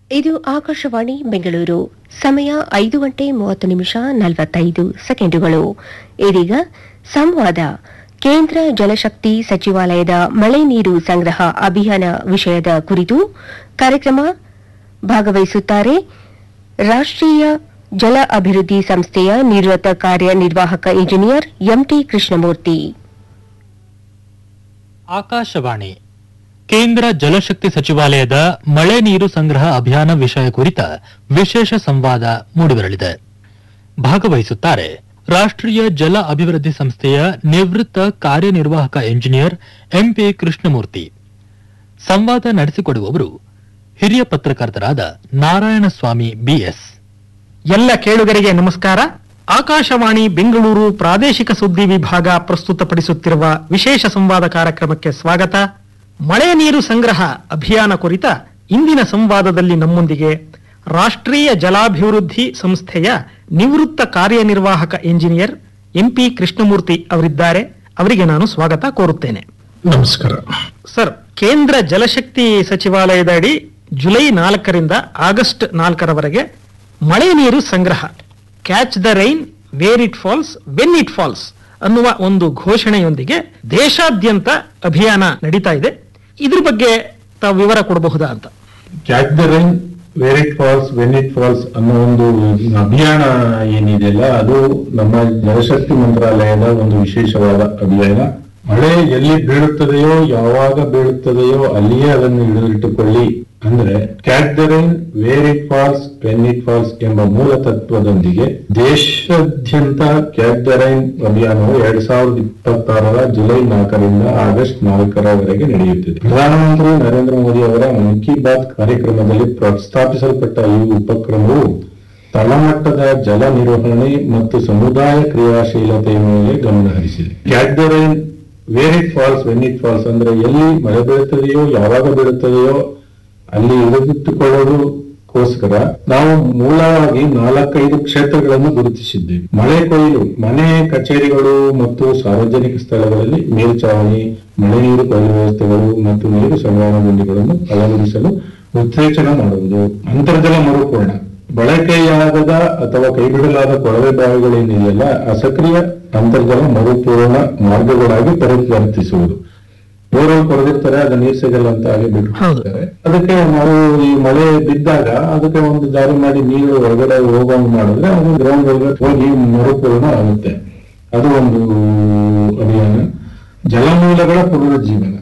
ಇದು ಆಕಾಶವಾಣಿ ಬೆಂಗಳೂರು ಸಮಯ ಐದು ಗಂಟೆ ಮೂವತ್ತು ನಿಮಿಷ ನಲವತ್ತೈದು ಸೆಕೆಂಡುಗಳು ಇದೀಗ ಸಂವಾದ ಕೇಂದ್ರ ಜಲಶಕ್ತಿ ಸಚಿವಾಲಯದ ಮಳೆ ನೀರು ಸಂಗ್ರಹ ಅಭಿಯಾನ ವಿಷಯದ ಕುರಿತು ಕಾರ್ಯಕ್ರಮ ಭಾಗವಹಿಸುತ್ತಾರೆ ರಾಷ್ಟ್ರೀಯ ಜಲ ಅಭಿವೃದ್ಧಿ ಸಂಸ್ಥೆಯ ನಿವೃತ್ತ ಕಾರ್ಯನಿರ್ವಾಹಕ ಇಂಜಿನಿಯರ್ ಎಂಟಿ ಕೃಷ್ಣಮೂರ್ತಿ ಆಕಾಶವಾಣಿ ಕೇಂದ್ರ ಜಲಶಕ್ತಿ ಸಚಿವಾಲಯದ ಮಳೆ ನೀರು ಸಂಗ್ರಹ ಅಭಿಯಾನ ವಿಷಯ ಕುರಿತ ವಿಶೇಷ ಸಂವಾದ ಮೂಡಿಬರಲಿದೆ ಭಾಗವಹಿಸುತ್ತಾರೆ ರಾಷ್ಟ್ರೀಯ ಜಲ ಅಭಿವೃದ್ಧಿ ಸಂಸ್ಥೆಯ ನಿವೃತ್ತ ಕಾರ್ಯನಿರ್ವಾಹಕ ಎಂಜಿನಿಯರ್ ಎಂಪಿ ಕೃಷ್ಣಮೂರ್ತಿ ಸಂವಾದ ನಡೆಸಿಕೊಡುವವರು ಹಿರಿಯ ಪತ್ರಕರ್ತರಾದ ನಾರಾಯಣಸ್ವಾಮಿ ಬಿಎಸ್ ಎಲ್ಲ ಕೇಳುಗರಿಗೆ ನಮಸ್ಕಾರ ಆಕಾಶವಾಣಿ ಬೆಂಗಳೂರು ಪ್ರಾದೇಶಿಕ ಸುದ್ದಿ ವಿಭಾಗ ಪ್ರಸ್ತುತಪಡಿಸುತ್ತಿರುವ ವಿಶೇಷ ಸಂವಾದ ಕಾರ್ಯಕ್ರಮಕ್ಕೆ ಸ್ವಾಗತ ಮಳೆ ನೀರು ಸಂಗ್ರಹ ಅಭಿಯಾನ ಕುರಿತ ಇಂದಿನ ಸಂವಾದದಲ್ಲಿ ನಮ್ಮೊಂದಿಗೆ ರಾಷ್ಟ್ರೀಯ ಜಲಾಭಿವೃದ್ಧಿ ಸಂಸ್ಥೆಯ ನಿವೃತ್ತ ಕಾರ್ಯನಿರ್ವಾಹಕ ಎಂಜಿನಿಯರ್ ಎಂಪಿ ಕೃಷ್ಣಮೂರ್ತಿ ಅವರಿದ್ದಾರೆ ಅವರಿಗೆ ನಾನು ಸ್ವಾಗತ ಕೋರುತ್ತೇನೆ ನಮಸ್ಕಾರ ಸರ್ ಕೇಂದ್ರ ಜಲಶಕ್ತಿ ಸಚಿವಾಲಯದ ಅಡಿ ಜುಲೈ ನಾಲ್ಕರಿಂದ ಆಗಸ್ಟ್ ನಾಲ್ಕರವರೆಗೆ ಮಳೆ ನೀರು ಸಂಗ್ರಹ catch the rain where it falls when it falls ಅನ್ನುವ ಒಂದು ಘೋಷಣೆಯೊಂದಿಗೆ ದೇಶಾದ್ಯಂತ ಅಭಿಯಾನ ನಡೀತಾ ಇದೆ ಇದ್ರ ಬಗ್ಗೆ ತಾವು ವಿವರ ಕೊಡಬಹುದಾ ಅಂತ catch the rain where it falls when it falls ಅನ್ನೋ ಒಂದು ಅಭಿಯಾನ ಏನಿದೆಯಲ್ಲ ಅದು ನಮ್ಮ ಜಲಶಕ್ತಿ ಮಂತ್ರಾಲಯದ ಒಂದು ವಿಶೇಷವಾದ ಅಭಿಯಾನ ಮಳೆ ಎಲ್ಲಿ ಬೀಳುತ್ತದೆಯೋ ಯಾವಾಗ ಬೀಳುತ್ತದೆಯೋ ಅಲ್ಲಿಯೇ ಅದನ್ನು ಹಿಡಿದಿಟ್ಟುಕೊಳ್ಳಿ ಅಂದ್ರೆ catch the rain where it falls when it falls ಎಂಬ ಮೂಲ ತತ್ವದೊಂದಿಗೆ ದೇಶಾದ್ಯಂತ ಕ್ಯಾಚ್ ದ ರೈನ್ ಅಭಿಯಾನವು ಎರಡ್ ಸಾವಿರದ ಇಪ್ಪತ್ತಾರರ ಜುಲೈ ನಾಲ್ಕರಿಂದ ಆಗಸ್ಟ್ ನಾಲ್ಕರವರೆಗೆ ನಡೆಯುತ್ತಿದೆ ಪ್ರಧಾನಮಂತ್ರಿ ನರೇಂದ್ರ ಮೋದಿ ಅವರ ಮನ್ ಕಿ ಬಾತ್ ಕಾರ್ಯಕ್ರಮದಲ್ಲಿ ಪ್ರಸ್ತಾಪಿಸಲ್ಪಟ್ಟ ಈ ಉಪಕ್ರಮವು ತಳಮಟ್ಟದ ಜಲ ನಿರ್ವಹಣೆ ಮತ್ತು ಸಮುದಾಯ ಕ್ರಿಯಾಶೀಲತೆಯ ಮೇಲೆ ಗಮನ ಹರಿಸಿದೆ catch the rain where it falls when it falls ಅಂದ್ರೆ ಎಲ್ಲಿ ಮಳೆ ಬೀಳುತ್ತದೆಯೋ ಯಾವಾಗ ಬೀಳುತ್ತದೆಯೋ ಅಲ್ಲಿ ಹಿಡಿದಿಟ್ಟುಕೊಳ್ಳೋದಕ್ಕೋಸ್ಕರ ನಾವು ಮೂಲವಾಗಿ ನಾಲ್ಕೈದು ಕ್ಷೇತ್ರಗಳನ್ನು ಗುರುತಿಸಿದ್ದೇವೆ ಮಳೆ ಕೊಯ್ಲು ಮನೆ ಕಚೇರಿಗಳು ಮತ್ತು ಸಾರ್ವಜನಿಕ ಸ್ಥಳಗಳಲ್ಲಿ ಮೇಲ್ಚಾವಣಿ ಮಳೆ ನೀರು ಕೊಯ್ಲು ವ್ಯವಸ್ಥೆಗಳು ಮತ್ತು ನೀರು ಸಂಗ್ರಹಣಾ ಗುಂಡಿಗಳನ್ನು ಅಳವಡಿಸಲು ಉತ್ತೇಜನ ಮಾಡುವುದು ಅಂತರ್ಜಲ ಮರುಪೂರ್ಣ ಬಳಕೆಯಾಗದ ಅಥವಾ ಕೈಬಿಡಲಾದ ಕೊಳವೆ ಬಾವಿಗಳೇನಿದೆಯಲ್ಲ ಅಸಕ್ರಿಯ ಅಂತರ್ಜಲ ಮರುಪೂರ್ಣ ಮಾರ್ಗಗಳಾಗಿ ಪರಿವರ್ತಿಸುವುದು ಬೋರ್ವೆಲ್ ಕೊರೆದಿರ್ತಾರೆ ಅದು ನೀರ್ ಸಿಗಲ್ಲ ಅಂತ ಹಾಗೆ ಬಿಟ್ಟಿರ್ತಾರೆ ಅದಕ್ಕೆ ನಾವು ಈ ಮಳೆ ಬಿದ್ದಾಗ ಅದಕ್ಕೆ ಒಂದು ದಾರಿ ಮಾಡಿ ನೀರು ಹೊರಗಡೆ ಹೋಗಂಗ್ ಮಾಡಿದ್ರೆ ಅದು ಗ್ರೌಂಡ್ ಒಳಗಡೆ ಹೋಗಿ ಮರುಪೂರ್ಣ ಆಗುತ್ತೆ ಅದು ಒಂದು ಅಭಿಯಾನ ಜಲಮೂಲಗಳ ಪುನರುಜ್ಜೀವನ